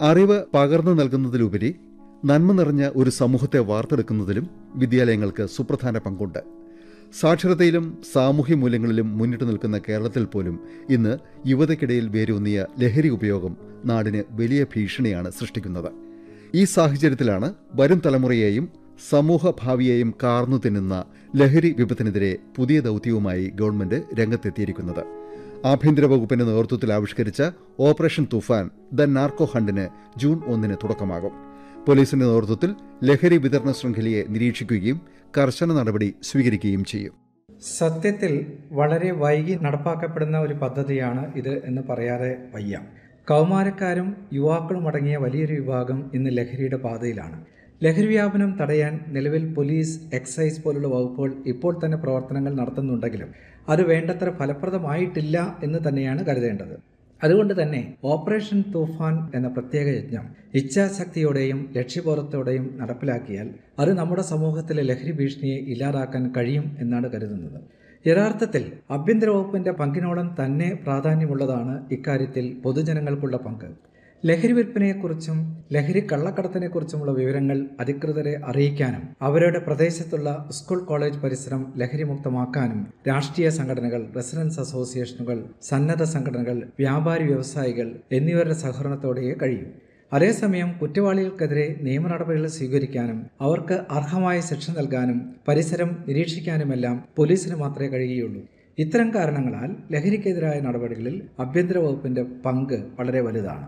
അറിവ് പകർന്നു നൽകുന്നതിലുപരി നന്മ നിറഞ്ഞ ഒരു സമൂഹത്തെ വാർത്തെടുക്കുന്നതിലും വിദ്യാലയങ്ങൾക്ക് സുപ്രധാന പങ്കുണ്ട് സാക്ഷരതയിലും സാമൂഹ്യ മൂല്യങ്ങളിലും മുന്നിട്ട് നിൽക്കുന്ന കേരളത്തിൽ പോലും ഇന്ന് യുവതയ്ക്കിടയിൽ വേരൂന്നിയ ലഹരി ഉപയോഗം നാടിന് വലിയ ഭീഷണിയാണ് സൃഷ്ടിക്കുന്നത് ഈ സാഹചര്യത്തിലാണ് വരും തലമുറയെയും സമൂഹ ഭാവിയെയും കാർന്നു തിന്നുന്ന ലഹരി വിപത്തിനെതിരെ പുതിയ ദൗത്യവുമായി ഗവൺമെന്റ് രംഗത്തെത്തിയിരിക്കുന്നത് ആഭ്യന്തര വകുപ്പിന്റെ നേതൃത്വത്തിൽ ആവിഷ്കരിച്ച ഓപ്പറേഷൻ തുഫാൻ ദ നാർക്കോ ഹണ്ടിന് ജൂൺ ഒന്നിന് തുടക്കമാകും പോലീസിന്റെ നേതൃത്വത്തിൽ ലഹരി വിതരണ ശൃംഖലയെ നിരീക്ഷിക്കുകയും കർശന നടപടി സ്വീകരിക്കുകയും ചെയ്യും സത്യത്തിൽ വളരെ വൈകി നടപ്പാക്കപ്പെടുന്ന ഒരു പദ്ധതിയാണ് ഇത് എന്ന് പറയാതെ വയ്യ കൗമാരക്കാരും യുവാക്കളും അടങ്ങിയ വലിയൊരു വിഭാഗം ഇന്ന് ലഹരിയുടെ പാതയിലാണ് ലഹരി വ്യാപനം തടയാൻ നിലവിൽ പോലീസ് എക്സൈസ് പോലുള്ള വകുപ്പുകൾ ഇപ്പോൾ തന്നെ പ്രവർത്തനങ്ങൾ നടത്തുന്നുണ്ടെങ്കിലും അത് വേണ്ടത്ര ഫലപ്രദമായിട്ടില്ല എന്ന് തന്നെയാണ് കരുതേണ്ടത് അതുകൊണ്ട് തന്നെ ഓപ്പറേഷൻ തൂഫാൻ എന്ന പ്രത്യേക യജ്ഞം ഇച്ഛാശക്തിയോടെയും ലക്ഷ്യബോധത്തോടെയും നടപ്പിലാക്കിയാൽ അത് നമ്മുടെ സമൂഹത്തിലെ ലഹരി ഭീഷണിയെ ഇല്ലാതാക്കാൻ കഴിയും എന്നാണ് കരുതുന്നത് യഥാർത്ഥത്തിൽ ആഭ്യന്തര വകുപ്പിന്റെ പങ്കിനോളം തന്നെ പ്രാധാന്യമുള്ളതാണ് ഇക്കാര്യത്തിൽ പൊതുജനങ്ങൾക്കുള്ള പങ്ക് ലഹരി വിൽപ്പനയെക്കുറിച്ചും ലഹരി കള്ളക്കടത്തിനെക്കുറിച്ചുമുള്ള വിവരങ്ങൾ അധികൃതരെ അറിയിക്കാനും അവരുടെ പ്രദേശത്തുള്ള സ്കൂൾ കോളേജ് പരിസരം ലഹരിമുക്തമാക്കാനും രാഷ്ട്രീയ സംഘടനകൾ റെസിഡൻസ് അസോസിയേഷനുകൾ സന്നദ്ധ സംഘടനകൾ വ്യാപാരി വ്യവസായികൾ എന്നിവരുടെ സഹകരണത്തോടെയേ കഴിയും അതേസമയം കുറ്റവാളികൾക്കെതിരെ നിയമ നടപടികൾ സ്വീകരിക്കാനും അവർക്ക് അർഹമായ ശിക്ഷ നൽകാനും പരിസരം നിരീക്ഷിക്കാനുമെല്ലാം പോലീസിന് മാത്രമേ കഴിയുകയുള്ളൂ ഇത്തരം കാരണങ്ങളാൽ ലഹരിക്കെതിരായ നടപടികളിൽ ആഭ്യന്തര വകുപ്പിന്റെ പങ്ക് വളരെ വലുതാണ്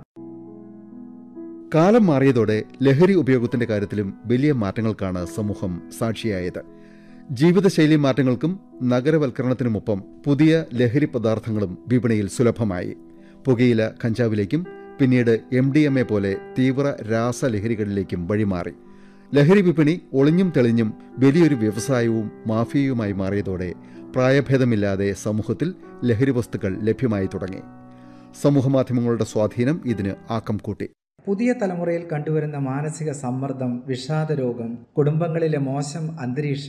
കാലം മാറിയതോടെ ലഹരി ഉപയോഗത്തിന്റെ കാര്യത്തിലും വലിയ മാറ്റങ്ങൾക്കാണ് സമൂഹം സാക്ഷിയായത് ജീവിതശൈലി മാറ്റങ്ങൾക്കും നഗരവൽക്കരണത്തിനുമൊപ്പം പുതിയ ലഹരി പദാർത്ഥങ്ങളും വിപണിയിൽ സുലഭമായി പുകയില കഞ്ചാവിലേക്കും പിന്നീട് എം ഡി എം എ പോലെ തീവ്ര രാസലഹരികളിലേക്കും വഴിമാറി ലഹരി വിപണി ഒളിഞ്ഞും തെളിഞ്ഞും വലിയൊരു വ്യവസായവും മാഫിയയുമായി മാറിയതോടെ പ്രായഭേദമില്ലാതെ സമൂഹത്തിൽ ലഹരി വസ്തുക്കൾ ലഭ്യമായി തുടങ്ങി സമൂഹമാധ്യമങ്ങളുടെ സ്വാധീനം ഇതിന് ആക്കം കൂട്ടി പുതിയ തലമുറയിൽ കണ്ടുവരുന്ന മാനസിക സമ്മർദ്ദം വിഷാദരോഗം കുടുംബങ്ങളിലെ മോശം അന്തരീക്ഷം